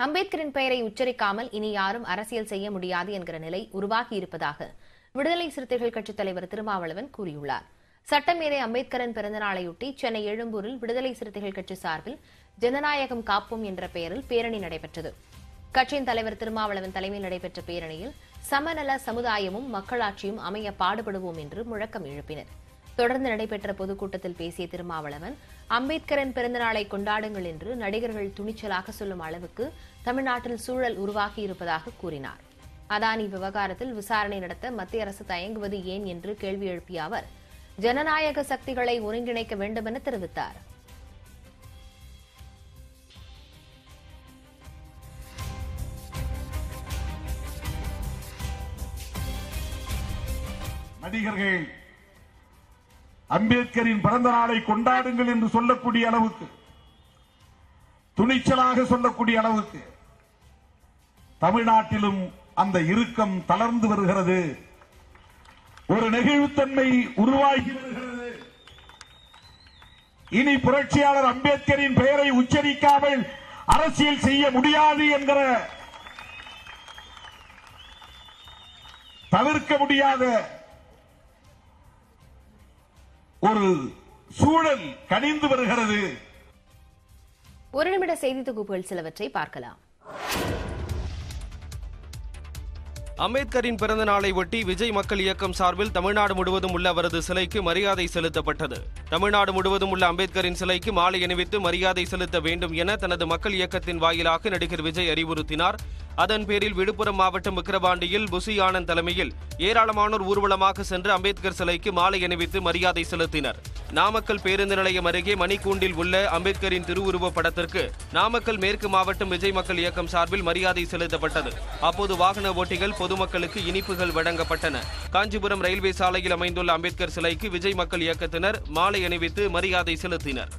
அம்பேத்கரின் பெயரை உச்சரிக்காமல் இனி யாரும் அரசியல் செய்ய முடியாது என்கிற நிலை உருவாகி இருப்பதாக விடுதலை சிறுத்தைகள் கட்சித் தலைவர் திருமாவளவன் கூறியுள்ளார் சட்டமேதை அம்பேத்கரின் பிறந்தநாளையொட்டி சென்னை எழும்பூரில் விடுதலை சிறுத்தைகள் கட்சி சார்பில் ஜனநாயகம் காப்போம் என்ற பெயரில் பேரணி நடைபெற்றது கட்சியின் தலைவர் திருமாவளவன் தலைமையில் நடைபெற்ற பேரணியில் சமநல சமுதாயமும் மக்களாட்சியும் அமைய பாடுபடுவோம் என்று முழக்கம் எழுப்பினர் தொடர்ந்து நடைபெற்ற பொதுக்கூட்டத்தில் பேசிய திருமாவளவன் அம்பேத்கரின் பிறந்தநாளை கொண்டாடுங்கள் என்று நடிகர்கள் துணிச்சலாக சொல்லும் அளவுக்கு தமிழ்நாட்டில் சூழல் உருவாகி இருப்பதாக கூறினார் அதானி விவகாரத்தில் விசாரணை நடத்த மத்திய அரசு தயங்குவது ஏன் என்று கேள்வி எழுப்பிய அவர் ஜனநாயக சக்திகளை ஒருங்கிணைக்க வேண்டும் என தெரிவித்தார் நடிகர்கள் அம்பேத்கரின் பிறந்த நாளை கொண்டாடுங்கள் என்று சொல்லக்கூடிய அளவுக்கு துணிச்சலாக சொல்லக்கூடிய அளவுக்கு தமிழ்நாட்டிலும் அந்த இறுக்கம் தளர்ந்து வருகிறது ஒரு நெகிழ்வுத்தன்மை உருவாகி வருகிறது இனி புரட்சியாளர் அம்பேத்கரின் பெயரை உச்சரிக்காமல் அரசியல் செய்ய முடியாது என்கிற தவிர்க்க முடியாத ஒரு சூழல் கனிந்து வருகிறது ஒரு நிமிட செய்தி தொகுப்புகள் சிலவற்றை பார்க்கலாம் அம்பேத்கரின் பிறந்த நாளை ஒட்டி விஜய் மக்கள் இயக்கம் சார்பில் தமிழ்நாடு முழுவதும் உள்ள அவரது சிலைக்கு மரியாதை செலுத்தப்பட்டது தமிழ்நாடு முழுவதும் உள்ள அம்பேத்கரின் சிலைக்கு மாலை அணிவித்து மரியாதை செலுத்த வேண்டும் என தனது மக்கள் இயக்கத்தின் வாயிலாக நடிகர் விஜய் அறிவுறுத்தினார் அதன் பேரில் விழுப்புரம் மாவட்டம் விக்கிரவாண்டியில் புசி ஆனந்த் தலைமையில் ஏராளமானோர் ஊர்வலமாக சென்று அம்பேத்கர் சிலைக்கு மாலை அணிவித்து மரியாதை செலுத்தினர் நாமக்கல் பேருந்து நிலையம் அருகே மணிக்கூண்டில் உள்ள அம்பேத்கரின் திருவுருவப் படத்திற்கு நாமக்கல் மேற்கு மாவட்டம் விஜய் மக்கள் இயக்கம் சார்பில் மரியாதை செலுத்தப்பட்டது அப்போது வாகன ஓட்டிகள் பொதுமக்களுக்கு இனிப்புகள் வழங்கப்பட்டன காஞ்சிபுரம் ரயில்வே சாலையில் அமைந்துள்ள அம்பேத்கர் சிலைக்கு விஜய் மக்கள் இயக்கத்தினர் மாலை அணிவித்து மரியாதை செலுத்தினர்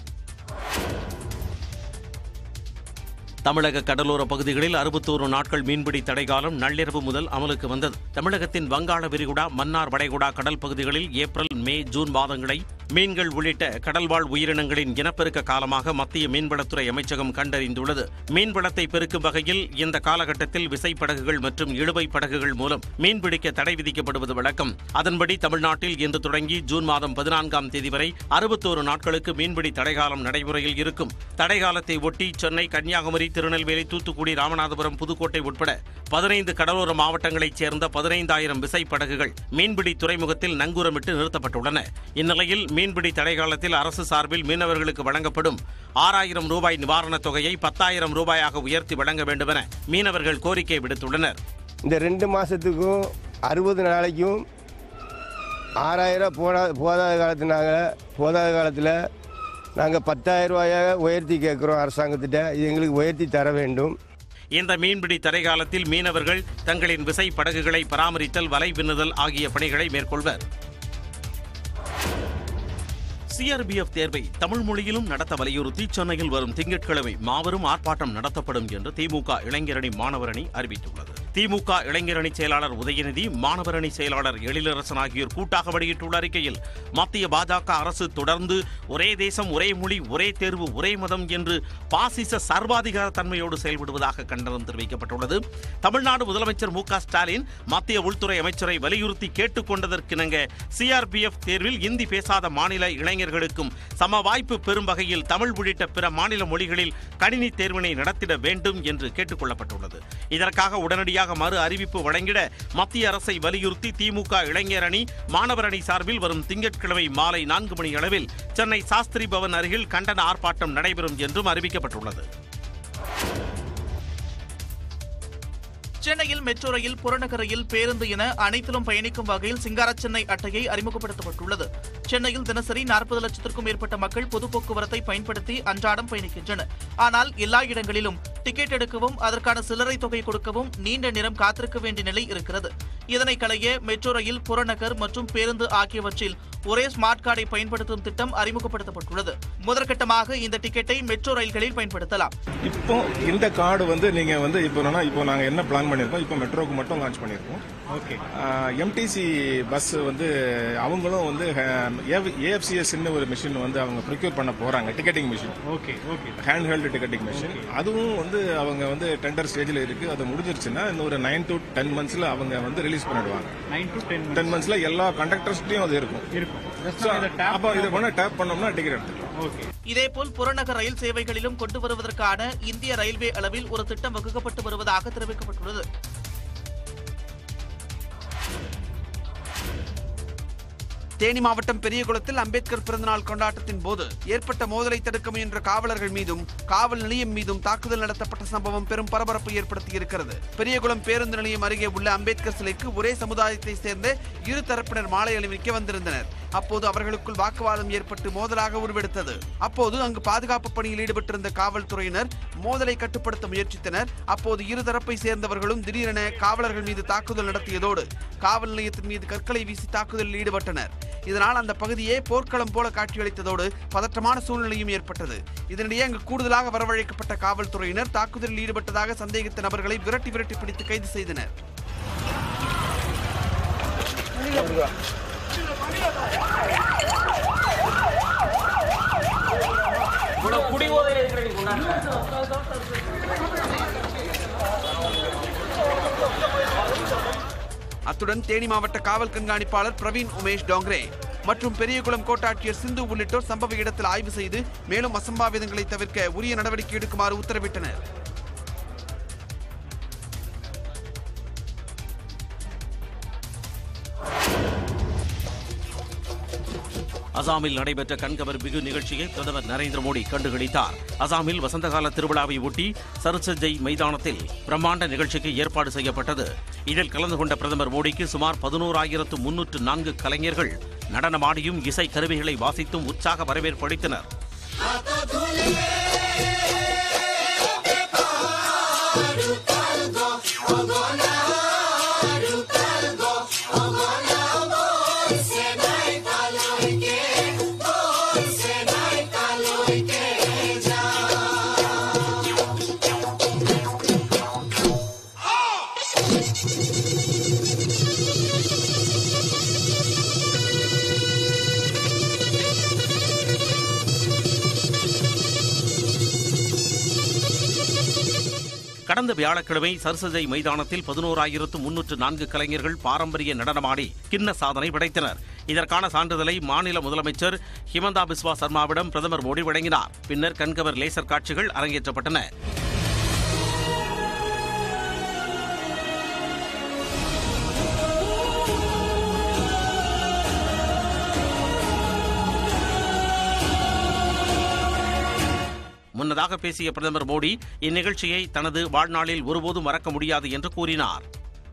தமிழக கடலோர பகுதிகளில் அறுபத்தோரு நாட்கள் மீன்பிடி தடைகாலம் நள்ளிரவு முதல் அமலுக்கு வந்தது தமிழகத்தின் வங்காள விரிகுடா மன்னார் வளைகுடா கடல் பகுதிகளில் ஏப்ரல் மே ஜூன் மாதங்களை மீன்கள் உள்ளிட்ட கடல்வாழ் உயிரினங்களின் இனப்பெருக்க காலமாக மத்திய மீன்வளத்துறை அமைச்சகம் கண்டறிந்துள்ளது மீன்வளத்தை பெருக்கும் வகையில் இந்த காலகட்டத்தில் விசைப்படகுகள் மற்றும் இழுவை படகுகள் மூலம் மீன்பிடிக்க தடை விதிக்கப்படுவது வழக்கம் அதன்படி தமிழ்நாட்டில் இன்று தொடங்கி ஜூன் மாதம் பதினான்காம் தேதி வரை அறுபத்தோரு நாட்களுக்கு மீன்பிடி தடைகாலம் நடைமுறையில் இருக்கும் தடைகாலத்தை ஒட்டி சென்னை கன்னியாகுமரி திருநெல்வேலி தூத்துக்குடி ராமநாதபுரம் புதுக்கோட்டை உட்பட பதினைந்து கடலோர மாவட்டங்களைச் சேர்ந்த பதினைந்தாயிரம் விசைப்படகுகள் மீன்பிடி துறைமுகத்தில் நங்கூரமிட்டு நிறுத்தப்பட்டுள்ளன இந்நிலையில் மீன்பிடி தடைகாலத்தில் அரசு சார்பில் மீனவர்களுக்கு வழங்கப்படும் ஆறாயிரம் ரூபாய் நிவாரணத் தொகையை பத்தாயிரம் ரூபாயாக உயர்த்தி வழங்க வேண்டுமென மீனவர்கள் கோரிக்கை விடுத்துள்ளனர் இந்த ரெண்டு மாதத்துக்கும் அறுபது நாளைக்கும் ஆறாயிரம் போடா போதாத காலத்து நாங்கள் போதாத காலத்தில் நாங்கள் பத்தாயிரம் ரூபாயாக உயர்த்தி கேட்குறோம் அரசாங்கத்திட்ட இது எங்களுக்கு உயர்த்தி தர வேண்டும் இந்த மீன்பிடி தடைகாலத்தில் மீனவர்கள் தங்களின் விசை படகுகளை பராமரித்தல் வலை பின்னுதல் ஆகிய பணிகளை மேற்கொள்வர் சிஆர்பிஎஃப் தேர்வை தமிழ் மொழியிலும் நடத்த வலியுறுத்தி சென்னையில் வரும் திங்கட்கிழமை மாபெரும் ஆர்ப்பாட்டம் நடத்தப்படும் என்று திமுக இளைஞரணி மாணவரணி அறிவித்துள்ளது திமுக இளைஞரணி செயலாளர் உதயநிதி மாணவரணி செயலாளர் எழிலரசன் ஆகியோர் கூட்டாக வெளியிட்டுள்ள அறிக்கையில் மத்திய பாஜக அரசு தொடர்ந்து ஒரே தேசம் ஒரே மொழி ஒரே தேர்வு ஒரே மதம் என்று பாசிச சர்வாதிகார தன்மையோடு செயல்படுவதாக கண்டனம் தெரிவிக்கப்பட்டுள்ளது தமிழ்நாடு முதலமைச்சர் மு க ஸ்டாலின் மத்திய உள்துறை அமைச்சரை வலியுறுத்தி கேட்டுக்கொண்டதற்கிணங்க சிஆர்பிஎஃப் தேர்வில் இந்தி பேசாத மாநில இளைஞர்களுக்கும் சம வாய்ப்பு பெறும் வகையில் தமிழ் உள்ளிட்ட பிற மாநில மொழிகளில் கணினி தேர்வினை நடத்திட வேண்டும் என்று கேட்டுக் கொள்ளப்பட்டுள்ளது இதற்காக உடனடியாக மறு அறிவிப்பு வழங்கிட மத்திய அரசை வலியுறுத்தி திமுக இளைஞர் அணி மாணவர் அணி சார்பில் வரும் திங்கட்கிழமை மாலை நான்கு மணி அளவில் சென்னை சாஸ்திரி பவன் அருகில் கண்டன ஆர்ப்பாட்டம் நடைபெறும் என்றும் அறிவிக்கப்பட்டுள்ளது சென்னையில் மெட்ரோ ரயில் புறநகரில் பேருந்து என அனைத்திலும் பயணிக்கும் வகையில் சிங்கார சென்னை அட்டையை அறிமுகப்படுத்தப்பட்டுள்ளது சென்னையில் தினசரி நாற்பது லட்சத்திற்கும் மேற்பட்ட மக்கள் பொது போக்குவரத்தை பயன்படுத்தி அன்றாடம் பயணிக்கின்றனர் ஆனால் எல்லா இடங்களிலும் டிக்கெட் எடுக்கவும் அதற்கான சில்லறை தொகை கொடுக்கவும் நீண்ட நேரம் காத்திருக்க வேண்டிய நிலை இருக்கிறது இதனை களைய மெட்ரோ ரயில் புறநகர் மற்றும் பேருந்து ஆகியவற்றில் ஒரே ஸ்மார்ட் கார்டை பயன்படுத்தும் திட்டம் அறிமுகப்படுத்தப்பட்டுள்ளது முதற்கட்டமாக இந்த டிக்கெட்டை மெட்ரோ ரயில்களில் பயன்படுத்தலாம் இப்போ இந்த கார்டு வந்து நீங்க வந்து இப்போ என்னன்னா இப்போ நாங்க என்ன பிளான் பண்ணிருக்கோம் இப்போ மெட்ரோக்கு மட்டும் லான்ச் பண்ணிருக்கோம் ஓகே எம்டிசி பஸ் வந்து அவங்களும் வந்து ஏஎஃப்சிஎஸ் ஒரு மிஷின் வந்து அவங்க ப்ரிக்யூர் பண்ண போறாங்க ticketing machine okay okay hand held ticketing machine அதுவும் வந்து அவங்க வந்து டெண்டர் ஸ்டேஜ்ல இருக்கு அது முடிஞ்சிருச்சுன்னா இன்னும் ஒரு நைன் டு டென் மந்த்ஸ்ல அவங்க வந்து ரிலீஸ் பண்ணிடுவாங்க நைன் டு டென் டென் மந்த்ஸ்ல எல்லா கண்டக்டர்ஸ்லயும் அது இருக்கும் இருக்கும் அப்போ இதை பண்ண டேப் பண்ணோம்னா டிக்கெட் எடுத்துக்கலாம் ஓகே இதேபோல் புறநகர் ரயில் சேவைகளிலும் கொண்டு வருவதற்கான இந்திய ரயில்வே அளவில் ஒரு திட்டம் வகுக்கப்பட்டு வருவதாக தெரிவிக்கப்பட்டுள்ளது தேனி மாவட்டம் பெரியகுளத்தில் அம்பேத்கர் பிறந்தநாள் கொண்டாட்டத்தின் போது ஏற்பட்ட மோதலை தடுக்க முயன்ற காவலர்கள் மீதும் காவல் நிலையம் மீதும் தாக்குதல் நடத்தப்பட்ட சம்பவம் பெரும் பரபரப்பு ஏற்படுத்தியிருக்கிறது பெரியகுளம் பேருந்து நிலையம் அருகே உள்ள அம்பேத்கர் சிலைக்கு ஒரே சமுதாயத்தை சேர்ந்த இரு தரப்பினர் மாலை அணிவிக்க வந்திருந்தனர் அப்போது அவர்களுக்குள் வாக்குவாதம் ஏற்பட்டு மோதலாக உருவெடுத்தது அப்போது அங்கு பாதுகாப்பு பணியில் ஈடுபட்டிருந்த காவல்துறையினர் மோதலை கட்டுப்படுத்த முயற்சித்தனர் அப்போது இருதரப்பை சேர்ந்தவர்களும் திடீரென காவலர்கள் மீது தாக்குதல் நடத்தியதோடு காவல் நிலையத்தின் மீது கற்களை வீசி தாக்குதலில் ஈடுபட்டனர் இதனால் அந்த பகுதியே போர்க்களம் போல காட்சியளித்ததோடு பதற்றமான சூழ்நிலையும் ஏற்பட்டது இதனிடையே அங்கு கூடுதலாக வரவழைக்கப்பட்ட காவல்துறையினர் தாக்குதலில் ஈடுபட்டதாக சந்தேகித்த நபர்களை விரட்டி விரட்டி பிடித்து கைது செய்தனர் அத்துடன் தேனி மாவட்ட காவல் கண்காணிப்பாளர் பிரவீன் உமேஷ் டோங்ரே மற்றும் பெரியகுளம் கோட்டாட்சியர் சிந்து உள்ளிட்டோர் சம்பவ இடத்தில் ஆய்வு செய்து மேலும் அசம்பாவிதங்களை தவிர்க்க உரிய நடவடிக்கை எடுக்குமாறு உத்தரவிட்டனர் அசாமில் நடைபெற்ற கண்கவர் பிகு நிகழ்ச்சியை பிரதமர் நரேந்திர மோடி கண்டுகளித்தார் அசாமில் வசந்தகால திருவிழாவை ஒட்டி சரசஜை மைதானத்தில் பிரம்மாண்ட நிகழ்ச்சிக்கு ஏற்பாடு செய்யப்பட்டது இதில் கலந்து கொண்ட பிரதமர் மோடிக்கு சுமார் பதினோராயிரத்து முன்னூற்று நான்கு கலைஞர்கள் நடனமாடியும் இசை கருவிகளை வாசித்தும் உற்சாக வரவேற்பு அளித்தனர் கடந்த வியாழக்கிழமை சர்சஜை மைதானத்தில் பதினோராயிரத்து முன்னூற்று நான்கு கலைஞர்கள் பாரம்பரிய நடனமாடி கிண்ண சாதனை படைத்தனர் இதற்கான சான்றிதழை மாநில முதலமைச்சர் ஹிமந்தா பிஸ்வா சர்மாவிடம் பிரதமர் மோடி வழங்கினார் பின்னர் கண்கவர் லேசர் காட்சிகள் அரங்கேற்றப்பட்டன முன்னதாக பேசிய பிரதமர் மோடி இந்நிகழ்ச்சியை தனது வாழ்நாளில் ஒருபோதும் மறக்க முடியாது என்று கூறினார்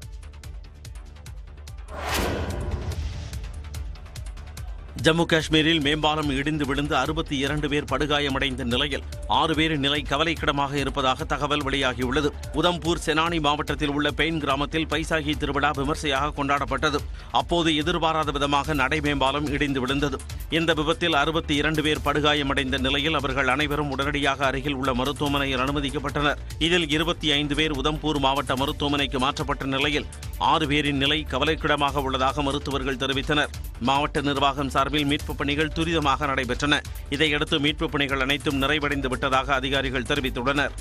ஜம்மு காஷ்மீரில் மேம்பாலம் இடிந்து விழுந்து அறுபத்தி இரண்டு பேர் படுகாயமடைந்த நிலையில் ஆறு பேரின் நிலை கவலைக்கிடமாக இருப்பதாக தகவல் வெளியாகியுள்ளது உதம்பூர் செனானி மாவட்டத்தில் உள்ள பெயின் கிராமத்தில் பைசாகி திருவிழா விமர்சையாக கொண்டாடப்பட்டது அப்போது எதிர்பாராத விதமாக நடை மேம்பாலம் இடிந்து விழுந்தது இந்த விபத்தில் அறுபத்தி இரண்டு பேர் படுகாயமடைந்த நிலையில் அவர்கள் அனைவரும் உடனடியாக அருகில் உள்ள மருத்துவமனையில் அனுமதிக்கப்பட்டனர் இதில் இருபத்தி ஐந்து பேர் உதம்பூர் மாவட்ட மருத்துவமனைக்கு மாற்றப்பட்ட நிலையில் ஆறு பேரின் நிலை கவலைக்கிடமாக உள்ளதாக மருத்துவர்கள் தெரிவித்தனர் மாவட்ட நிர்வாகம் சார்பில் மீட்புப் பணிகள் துரிதமாக நடைபெற்றன இதையடுத்து மீட்புப் பணிகள் அனைத்தும் நிறைவடைந்து விட்டதாக அதிகாரிகள் தெரிவித்துள்ளனர்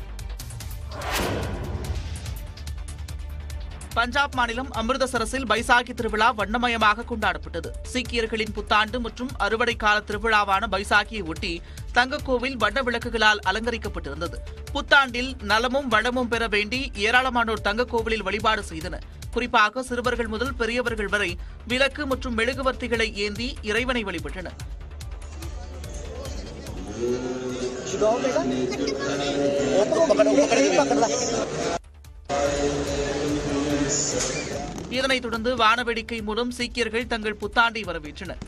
பஞ்சாப் மாநிலம் அமிர்தசரஸில் பைசாகி திருவிழா வண்ணமயமாக கொண்டாடப்பட்டது சீக்கியர்களின் புத்தாண்டு மற்றும் அறுவடை கால திருவிழாவான பைசாகியை ஒட்டி தங்கக்கோவில் வண்ண விளக்குகளால் அலங்கரிக்கப்பட்டிருந்தது புத்தாண்டில் நலமும் வளமும் பெற வேண்டி ஏராளமானோர் தங்கக்கோவிலில் வழிபாடு செய்தனர் குறிப்பாக சிறுவர்கள் முதல் பெரியவர்கள் வரை விளக்கு மற்றும் மெழுகுவர்த்திகளை ஏந்தி இறைவனை வழிபட்டனர் இதனைத் தொடர்ந்து வானவேடிக்கை மூலம் சீக்கியர்கள் தங்கள் புத்தாண்டை வரவேற்றனர்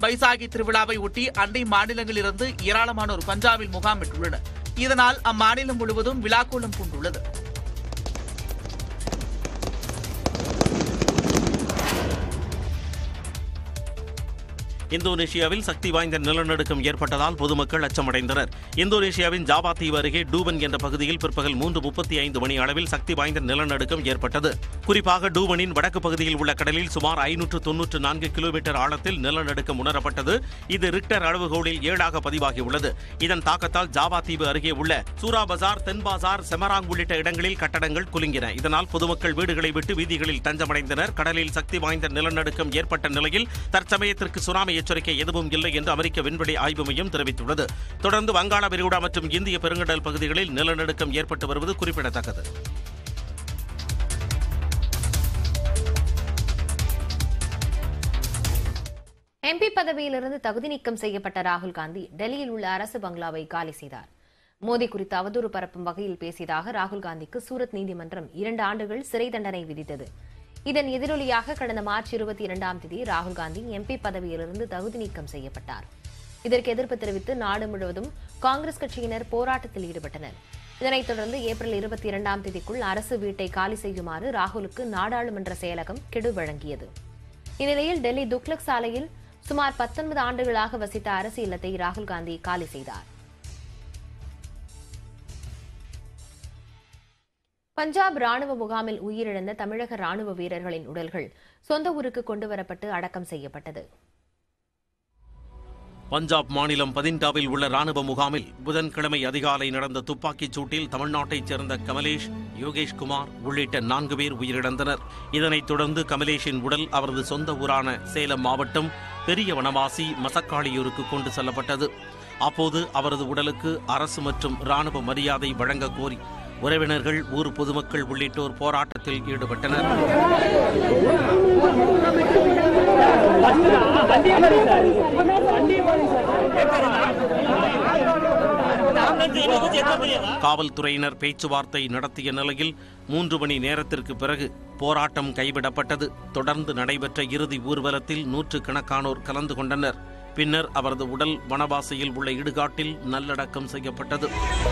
பைசாகி திருவிழாவை ஒட்டி அண்டை மாநிலங்களிலிருந்து ஏராளமானோர் பஞ்சாபில் முகாமிட்டுள்ளனர் இதனால் அம்மாநிலம் முழுவதும் விழாக்கோலம் பூண்டுள்ளது இந்தோனேஷியாவில் சக்தி வாய்ந்த நிலநடுக்கம் ஏற்பட்டதால் பொதுமக்கள் அச்சமடைந்தனர் இந்தோனேஷியாவின் ஜாவா தீவு அருகே டூபன் என்ற பகுதியில் பிற்பகல் மூன்று முப்பத்தி ஐந்து மணி அளவில் சக்தி வாய்ந்த நிலநடுக்கம் ஏற்பட்டது குறிப்பாக டூபனின் வடக்கு பகுதியில் உள்ள கடலில் சுமார் ஐநூற்று தொன்னூற்று நான்கு கிலோமீட்டர் ஆழத்தில் நிலநடுக்கம் உணரப்பட்டது இது ரிக்டர் அளவுகோலில் ஏழாக பதிவாகியுள்ளது இதன் தாக்கத்தால் ஜாவா தீவு அருகே உள்ள சூரா பஜார் தென் பாசார் செமராங் உள்ளிட்ட இடங்களில் கட்டடங்கள் குலுங்கின இதனால் பொதுமக்கள் வீடுகளை விட்டு வீதிகளில் தஞ்சமடைந்தனர் கடலில் சக்தி வாய்ந்த நிலநடுக்கம் ஏற்பட்ட நிலையில் தற்சமயத்திற்கு சுனாமி எச்சரிக்கை எதுவும் இல்லை என்று அமெரிக்க விண்வெளி ஆய்வு மையம் தெரிவித்துள்ளது தொடர்ந்து வங்காள விரிகுடா மற்றும் இந்திய பெருங்கடல் பகுதிகளில் நிலநடுக்கம் ஏற்பட்டு வருவது குறிப்பிடத்தக்கது எம்பி பதவியிலிருந்து தகுதி நீக்கம் செய்யப்பட்ட ராகுல் காந்தி டெல்லியில் உள்ள அரசு பங்களாவை காலி செய்தார் மோடி குறித்து அவதூறு பரப்பும் வகையில் பேசியதாக ராகுல் காந்திக்கு சூரத் நீதிமன்றம் இரண்டு ஆண்டுகள் சிறை தண்டனை விதித்தது இதன் எதிரொலியாக கடந்த மார்ச் இருபத்தி இரண்டாம் தேதி ராகுல் காந்தி எம்பி பதவியிலிருந்து தகுதி நீக்கம் செய்யப்பட்டார் இதற்கு எதிர்ப்பு தெரிவித்து நாடு முழுவதும் காங்கிரஸ் கட்சியினர் போராட்டத்தில் ஈடுபட்டனர் இதனைத் தொடர்ந்து ஏப்ரல் இருபத்தி இரண்டாம் தேதிக்குள் அரசு வீட்டை காலி செய்யுமாறு ராகுலுக்கு நாடாளுமன்ற செயலகம் கெடு வழங்கியது இந்நிலையில் டெல்லி துக்லக் சாலையில் சுமார் பத்தொன்பது ஆண்டுகளாக வசித்த அரசு இல்லத்தை ராகுல் காந்தி காலி செய்தார் பஞ்சாப் ராணுவ முகாமில் உயிரிழந்த தமிழக ராணுவ வீரர்களின் உடல்கள் சொந்த ஊருக்கு கொண்டுவரப்பட்டு அடக்கம் செய்யப்பட்டது பஞ்சாப் மாநிலம் பதின்டாவில் உள்ள ராணுவ முகாமில் புதன்கிழமை அதிகாலை நடந்த துப்பாக்கிச் சூட்டில் தமிழ்நாட்டைச் சேர்ந்த கமலேஷ் யோகேஷ் குமார் உள்ளிட்ட நான்கு பேர் உயிரிழந்தனர் இதனைத் தொடர்ந்து கமலேஷின் உடல் அவரது சொந்த ஊரான சேலம் மாவட்டம் பெரிய வனவாசி மசக்காளியூருக்கு கொண்டு செல்லப்பட்டது அப்போது அவரது உடலுக்கு அரசு மற்றும் ராணுவ மரியாதை வழங்க கோரி உறவினர்கள் ஊர் பொதுமக்கள் உள்ளிட்டோர் போராட்டத்தில் ஈடுபட்டனர் காவல்துறையினர் பேச்சுவார்த்தை நடத்திய நிலையில் மூன்று மணி நேரத்திற்கு பிறகு போராட்டம் கைவிடப்பட்டது தொடர்ந்து நடைபெற்ற இறுதி ஊர்வலத்தில் நூற்றுக்கணக்கானோர் கலந்து கொண்டனர் பின்னர் அவரது உடல் வனவாசியில் உள்ள இடுகாட்டில் நல்லடக்கம் செய்யப்பட்டது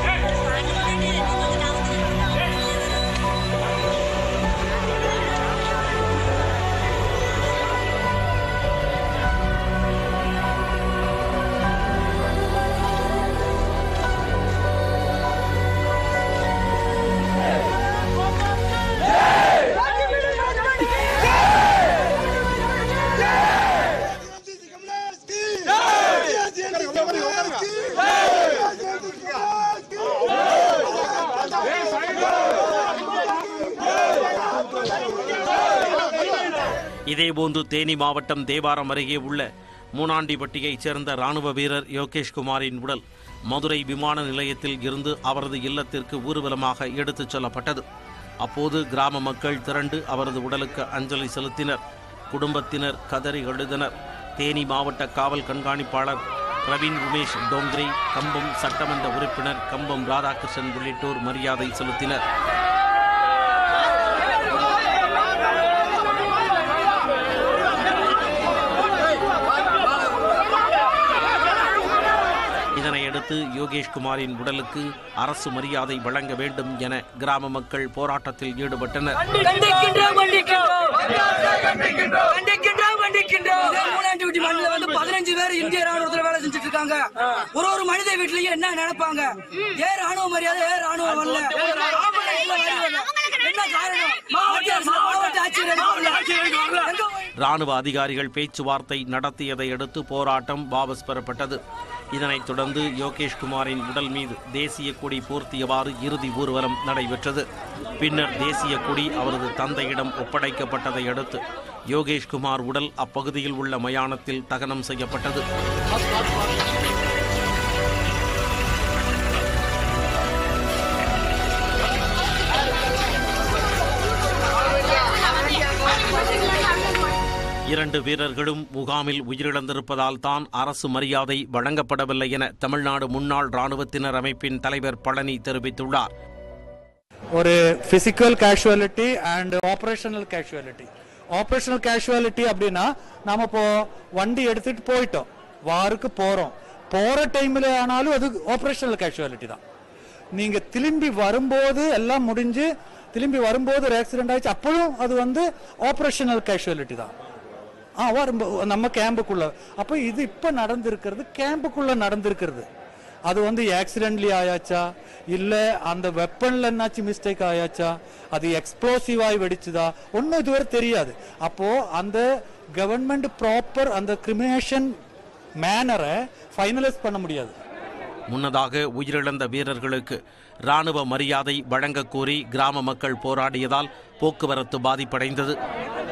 இதேபோன்று தேனி மாவட்டம் தேவாரம் அருகே உள்ள மூனாண்டிப்பட்டியைச் சேர்ந்த ராணுவ வீரர் யோகேஷ் குமாரின் உடல் மதுரை விமான நிலையத்தில் இருந்து அவரது இல்லத்திற்கு ஊர்வலமாக எடுத்துச் செல்லப்பட்டது அப்போது கிராம மக்கள் திரண்டு அவரது உடலுக்கு அஞ்சலி செலுத்தினர் குடும்பத்தினர் கதறி எழுதினர் தேனி மாவட்ட காவல் கண்காணிப்பாளர் பிரவீன் உமேஷ் டோங்க்ரே கம்பம் சட்டமன்ற உறுப்பினர் கம்பம் ராதாகிருஷ்ணன் உள்ளிட்டோர் மரியாதை செலுத்தினர் இதனையடுத்து யோகேஷ் குமாரின் உடலுக்கு அரசு மரியாதை வழங்க வேண்டும் என கிராம மக்கள் போராட்டத்தில் ஈடுபட்டனர் கண்டிக்கின்றோம் கண்டிக்கின்றோம் கண்டிக்கின்றோம் கண்டிக்கின்றோம் மூணாண்டு வீட்டு மண்ணில் வந்து பதினஞ்சு பேர் இந்திய ராணுவத்துல வேலை செஞ்சுட்டு இருக்காங்க ஒரு ஒரு மனித வீட்லயும் என்ன நினைப்பாங்க ஏ ராணுவ மரியாதை ஏ ராணுவம் வரல ஆம்பளைங்கள வரல. என்ன காரணம் மாவட்ட அரசு, மாவட்ட ஆட்சியர் எதுக்கு வரல? எங்க போய் ராணுவ அதிகாரிகள் பேச்சுவார்த்தை நடத்தியதை அடுத்து போராட்டம் வாபஸ் பெறப்பட்டது இதனைத் தொடர்ந்து யோகேஷ் குமாரின் உடல் மீது தேசிய கொடி போர்த்தியவாறு இறுதி ஊர்வலம் நடைபெற்றது பின்னர் தேசிய கொடி அவரது தந்தையிடம் ஒப்படைக்கப்பட்டதை அடுத்து யோகேஷ் குமார் உடல் அப்பகுதியில் உள்ள மயானத்தில் தகனம் செய்யப்பட்டது இரண்டு வீரர்களும் முகாமில் உயிரிழந்திருப்பதால் தான் அரசு மரியாதை வழங்கப்படவில்லை என தமிழ்நாடு முன்னாள் ராணுவத்தினர் அமைப்பின் தலைவர் பழனி தெரிவித்துள்ளார் ஒரு physical casualty and operational casualty operational casualty அப்படின்னா நாம இப்போ வண்டி எடுத்துட்டு போயிட்டோம் வாருக்கு போறோம் போற டைம்ல ஆனாலும் அது ஆப்ரேஷனல் கேஷுவாலிட்டி தான் நீங்க திரும்பி வரும்போது எல்லாம் முடிஞ்சு திரும்பி வரும்போது ஒரு ஆக்சிடென்ட் ஆயிடுச்சு அப்பவும் அது வந்து ஆப்ரேஷனல் கேஷுவாலிட்டி தான் ஆ வரும்போ நம்ம கேம்புக்குள்ள அப்போ இது இப்போ நடந்திருக்கிறது கேம்புக்குள்ள நடந்திருக்கிறது அது வந்து ஆக்சிடென்ட்லி ஆயாச்சா இல்ல அந்த வெப்பன்ல என்னாச்சு மிஸ்டேக் ஆயாச்சா அது எக்ஸ்ப்ளோசிவ் ஆகி வெடிச்சுதா ஒன்றும் இதுவரை தெரியாது அப்போ அந்த கவர்மெண்ட் ப்ராப்பர் அந்த கிரிமினேஷன் மேனரை ஃபைனலைஸ் பண்ண முடியாது முன்னதாக உயிரிழந்த வீரர்களுக்கு ராணுவ மரியாதை வழங்கக் கோரி கிராம மக்கள் போராடியதால் போக்குவரத்து பாதிப்படைந்தது